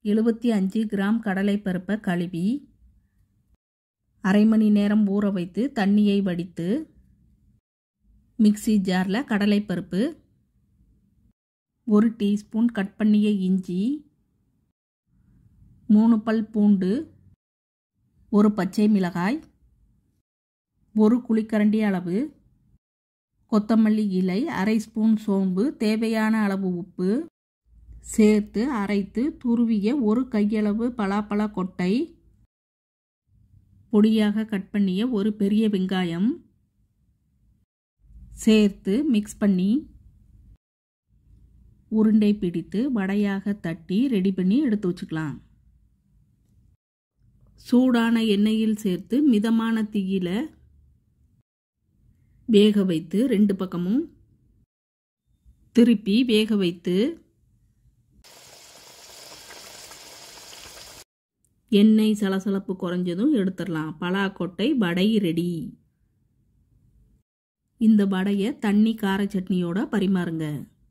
எழுபத்தி அஞ்சு கிராம் கடலைப்பருப்பை கழுவி அரை மணி நேரம் ஊற வைத்து தண்ணியை வடித்து மிக்ஸி ஜாரில் கடலைப்பருப்பு ஒரு டீஸ்பூன் கட் பண்ணிய இஞ்சி மூணு பல் பூண்டு ஒரு பச்சை மிளகாய் ஒரு குழிக்கரண்டி அளவு கொத்தமல்லி இலை அரை ஸ்பூன் சோம்பு தேவையான அளவு உப்பு சேர்த்து அரைத்து துருவிய ஒரு கையளவு பலாப்பழ கொட்டை பொடியாக கட் பண்ணிய ஒரு பெரிய வெங்காயம் சேர்த்து மிக்ஸ் பண்ணி உருண்டை பிடித்து வடையாக தட்டி ரெடி பண்ணி எடுத்து வச்சுக்கலாம் சூடான எண்ணெயில் சேர்த்து மிதமான தீயில வேக வைத்து ரெண்டு பக்கமும் திருப்பி வேக வைத்து எண்ணெய் சலசலப்பு குறைஞ்சதும் எடுத்துடலாம் பலாக்கொட்டை வடை ரெடி இந்த வடையை தண்ணி கார சட்னியோட பரிமாறுங்க